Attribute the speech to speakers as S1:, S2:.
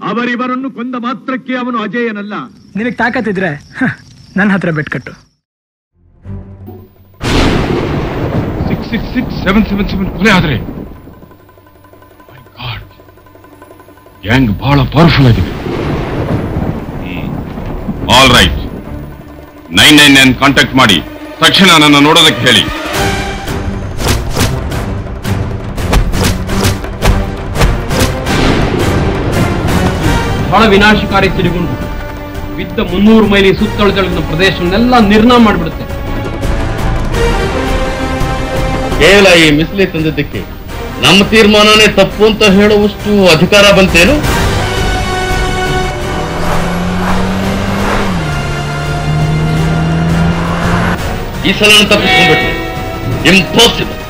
S1: ಅವರಿವರನ್ನು ಕೊಂದ ಮಾತ್ರಕ್ಕೆ ಅವನು ಅಜೇಯನಲ್ಲ
S2: ನಿನಗೆ ತಾಕತ್ತಿದ್ರೆ ಹ, ನನ್ನ ಹತ್ರ ಬೆಟ್ ಕಟ್ಟು
S3: six six six seven seven seven ಕೊಲೆ ಆದ್ರೆ My God. ಗ್ಯಾಂಗ್ ಬಹಳ ಪವರ್ಫುಲ್ ಆಗಿದೆ all right nine nine nine contact ಮಾಡಿ ತಕ್ಷಣ ನನ್ನ ನೋಡೋದಕ್ಕೆ ಹೇಳಿ
S4: ಬಹಳ ವಿನಾಶಕಾರಿ ಸಿಡಿಗುಂಡು ಬಿದ್ದ ಮುನ್ನೂರು ಮೈಲಿ ಸುತ್ತಳದೊಳಗಿನ ಪ್ರದೇಶವನ್ನೆಲ್ಲ ನಿರ್ನಾಮ ಮಾಡಿಬಿಡುತ್ತೆ
S5: ಕೇವಲ ಈ ಮಿಸ್ಲಿ ತಂದಿದ್ದಕ್ಕೆ ನಮ್ಮ ತೀರ್ಮಾನನೇ ತಪ್ಪು ಅಂತ ಹೇಳುವಷ್ಟು ಅಧಿಕಾರ ಬಂತೇನು ಈ ಸಲ ತಪ್ಪಿಸ್ಕೊಂಡ್ಬಿಟ್ರೆ ಇಂಪಾಸಿಬಲ್